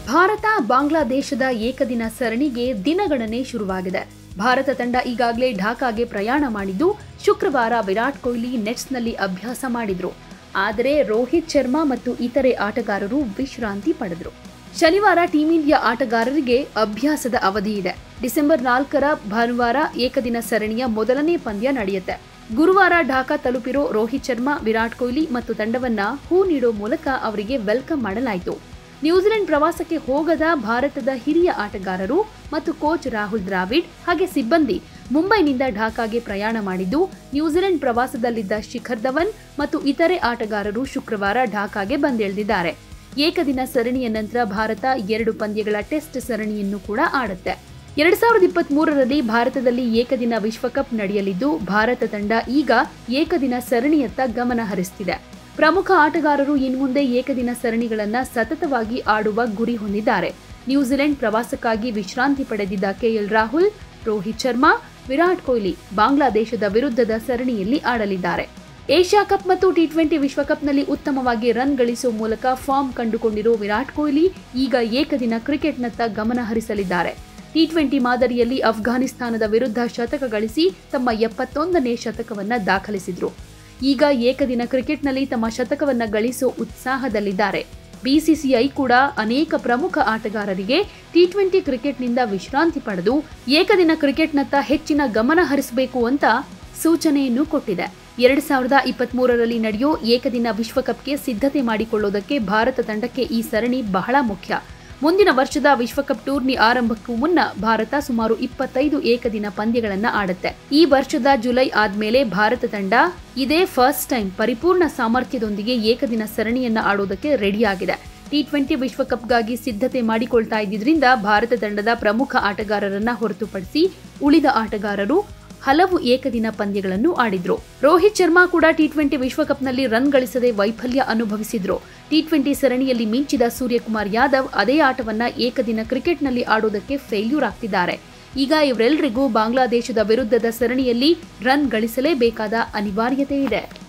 ಭಾರತ ಬಾಂಗ್ಲಾದೇಶದ ಏಕದಿನ ಸರಣಿಗೆ ದಿನಗಣನೆ ಶುರುವಾಗಿದೆ ಭಾರತ ತಂಡ ಈಗಾಗಲೇ ಢಾಕಾಗೆ ಪ್ರಯಾಣ ಮಾಡಿದ್ದು ಶುಕ್ರವಾರ ವಿರಾಟ್ ಕೊಹ್ಲಿ ನೆಟ್ಸ್ನಲ್ಲಿ ಅಭ್ಯಾಸ ಮಾಡಿದ್ರು ಆದರೆ ರೋಹಿತ್ ಶರ್ಮಾ ಮತ್ತು ಇತರೆ ಆಟಗಾರರು ವಿಶ್ರಾಂತಿ ಪಡೆದರು ಶನಿವಾರ ಟೀಂ ಇಂಡಿಯಾ ಆಟಗಾರರಿಗೆ ಅಭ್ಯಾಸದ ಅವಧಿ ಇದೆ ಡಿಸೆಂಬರ್ ನಾಲ್ಕರ ಭಾನುವಾರ ಏಕದಿನ ಸರಣಿಯ ಮೊದಲನೇ ಪಂದ್ಯ ನಡೆಯುತ್ತೆ ಗುರುವಾರ ಢಾಕಾ ತಲುಪಿರೋ ರೋಹಿತ್ ಶರ್ಮಾ ವಿರಾಟ್ ಕೊಹ್ಲಿ ಮತ್ತು ತಂಡವನ್ನ ಹೂ ನೀಡೋ ಮೂಲಕ ಅವರಿಗೆ ವೆಲ್ಕಮ್ ಮಾಡಲಾಯಿತು ನ್ಯೂಜಿಲೆಂಡ್ ಪ್ರವಾಸಕ್ಕೆ ಹೋಗದ ಭಾರತದ ಹಿರಿಯ ಆಟಗಾರರು ಮತ್ತು ಕೋಚ್ ರಾಹುಲ್ ದ್ರಾವಿಡ್ ಹಾಗೆ ಸಿಬ್ಬಂದಿ ಮುಂಬೈನಿಂದ ಢಾಕಾಗೆ ಪ್ರಯಾಣ ಮಾಡಿದ್ದು ನ್ಯೂಜಿಲೆಂಡ್ ಪ್ರವಾಸದಲ್ಲಿದ್ದ ಶಿಖರ್ ಧವನ್ ಮತ್ತು ಇತರೆ ಆಟಗಾರರು ಶುಕ್ರವಾರ ಢಾಕಾಗೆ ಬಂದಿಳಿದಿದ್ದಾರೆ ಏಕದಿನ ಸರಣಿಯ ನಂತರ ಭಾರತ ಎರಡು ಪಂದ್ಯಗಳ ಟೆಸ್ಟ್ ಸರಣಿಯನ್ನು ಕೂಡ ಆಡುತ್ತೆ ಎರಡ್ ಸಾವಿರದ ಇಪ್ಪತ್ತ್ ಮೂರರಲ್ಲಿ ಭಾರತದಲ್ಲಿ ಏಕದಿನ ವಿಶ್ವಕಪ್ ನಡೆಯಲಿದ್ದು ಭಾರತ ತಂಡ ಈಗ ಏಕದಿನ ಸರಣಿಯತ್ತ ಗಮನ ಹರಿಸುತ್ತಿದೆ ಪ್ರಮುಖ ಆಟಗಾರರು ಇನ್ಮುಂದೆ ಏಕದಿನ ಸರಣಿಗಳನ್ನ ಸತತವಾಗಿ ಆಡುವ ಗುರಿ ಹೊಂದಿದ್ದಾರೆ ನ್ಯೂಜಿಲೆಂಡ್ ಪ್ರವಾಸಕ್ಕಾಗಿ ವಿಶ್ರಾಂತಿ ಪಡೆದಿದ್ದ ಕೆಎಲ್ ರಾಹುಲ್ ರೋಹಿತ್ ಶರ್ಮಾ ವಿರಾಟ್ ಕೊಹ್ಲಿ ಬಾಂಗ್ಲಾದೇಶದ ವಿರುದ್ಧದ ಸರಣಿಯಲ್ಲಿ ಆಡಲಿದ್ದಾರೆ ಏಷ್ಯಾ ಕಪ್ ಮತ್ತು ಟಿ ಟ್ವೆಂಟಿ ವಿಶ್ವಕಪ್ನಲ್ಲಿ ಉತ್ತಮವಾಗಿ ರನ್ ಗಳಿಸುವ ಮೂಲಕ ಫಾರ್ಮ್ ಕಂಡುಕೊಂಡಿರೋ ವಿರಾಟ್ ಕೊಹ್ಲಿ ಈಗ ಏಕದಿನ ಕ್ರಿಕೆಟ್ನತ್ತ ಗಮನ ಹರಿಸಲಿದ್ದಾರೆ ಟಿ ಟ್ವೆಂಟಿ ಮಾದರಿಯಲ್ಲಿ ಅಫ್ಘಾನಿಸ್ತಾನದ ವಿರುದ್ಧ ಶತಕ ಗಳಿಸಿ ತಮ್ಮ ಎಪ್ಪತ್ತೊಂದನೇ ಶತಕವನ್ನ ದಾಖಲಿಸಿದ್ರು ಈಗ ಏಕದಿನ ಕ್ರಿಕೆಟ್ನಲ್ಲಿ ತಮ್ಮ ಶತಕವನ್ನ ಗಳಿಸೋ ಉತ್ಸಾಹದಲ್ಲಿದ್ದಾರೆ ಬಿಸಿಸಿಐ ಕೂಡ ಅನೇಕ ಪ್ರಮುಖ ಆಟಗಾರರಿಗೆ ಟಿ ಟ್ವೆಂಟಿ ಕ್ರಿಕೆಟ್ನಿಂದ ವಿಶ್ರಾಂತಿ ಪಡೆದು ಏಕದಿನ ಕ್ರಿಕೆಟ್ನತ್ತ ಹೆಚ್ಚಿನ ಗಮನ ಹರಿಸಬೇಕು ಅಂತ ಸೂಚನೆಯನ್ನು ಕೊಟ್ಟಿದೆ ಎರಡ್ ಸಾವಿರದ ಇಪ್ಪತ್ತ್ ಮೂರರಲ್ಲಿ ನಡೆಯೋ ಏಕದಿನ ವಿಶ್ವಕಪ್ಗೆ ಸಿದ್ಧತೆ ಮಾಡಿಕೊಳ್ಳೋದಕ್ಕೆ ಭಾರತ ತಂಡಕ್ಕೆ ಈ ಸರಣಿ ಬಹಳ ಮುಖ್ಯ ಮುಂದಿನ ವರ್ಷದ ವಿಶ್ವಕಪ್ ಟೂರ್ನಿ ಆರಂಭಕ್ಕೂ ಮುನ್ನ ಭಾರತ ಸುಮಾರು ಇಪ್ಪತ್ತೈದು ಏಕದಿನ ಪಂದ್ಯಗಳನ್ನ ಆಡುತ್ತೆ ಈ ವರ್ಷದ ಜುಲೈ ಆದ್ಮೇಲೆ ಭಾರತ ತಂಡ ಇದೇ ಫಸ್ಟ್ ಟೈಮ್ ಪರಿಪೂರ್ಣ ಸಾಮರ್ಥ್ಯದೊಂದಿಗೆ ಏಕದಿನ ಸರಣಿಯನ್ನ ಆಡೋದಕ್ಕೆ ರೆಡಿಯಾಗಿದೆ ಟಿ ಟ್ವೆಂಟಿ ವಿಶ್ವಕಪ್ಗಾಗಿ ಸಿದ್ಧತೆ ಮಾಡಿಕೊಳ್ತಾ ಇದ್ದಿದ್ರಿಂದ ಭಾರತ ತಂಡದ ಪ್ರಮುಖ ಆಟಗಾರರನ್ನ ಹೊರತುಪಡಿಸಿ ಉಳಿದ ಆಟಗಾರರು ಹಲವು ಏಕದಿನ ಪಂದ್ಯಗಳನ್ನು ಆಡಿದ್ರು ರೋಹಿತ್ ಶರ್ಮಾ ಕೂಡ ಟಿ ಟ್ವೆಂಟಿ ವಿಶ್ವಕಪ್ನಲ್ಲಿ ರನ್ ಗಳಿಸದೆ ವೈಫಲ್ಯ ಅನುಭವಿಸಿದ್ರು ಟಿ ಟ್ವೆಂಟಿ ಸರಣಿಯಲ್ಲಿ ಮಿಂಚಿದ ಸೂರ್ಯಕುಮಾರ್ ಯಾದವ್ ಅದೇ ಆಟವನ್ನ ಏಕದಿನ ಕ್ರಿಕೆಟ್ನಲ್ಲಿ ಆಡೋದಕ್ಕೆ ಫೇಲ್ಯೂರ್ ಆಗ್ತಿದ್ದಾರೆ ಈಗ ಇವರೆಲ್ಲರಿಗೂ ಬಾಂಗ್ಲಾದೇಶದ ವಿರುದ್ಧದ ಸರಣಿಯಲ್ಲಿ ರನ್ ಗಳಿಸಲೇಬೇಕಾದ ಅನಿವಾರ್ಯತೆ ಇದೆ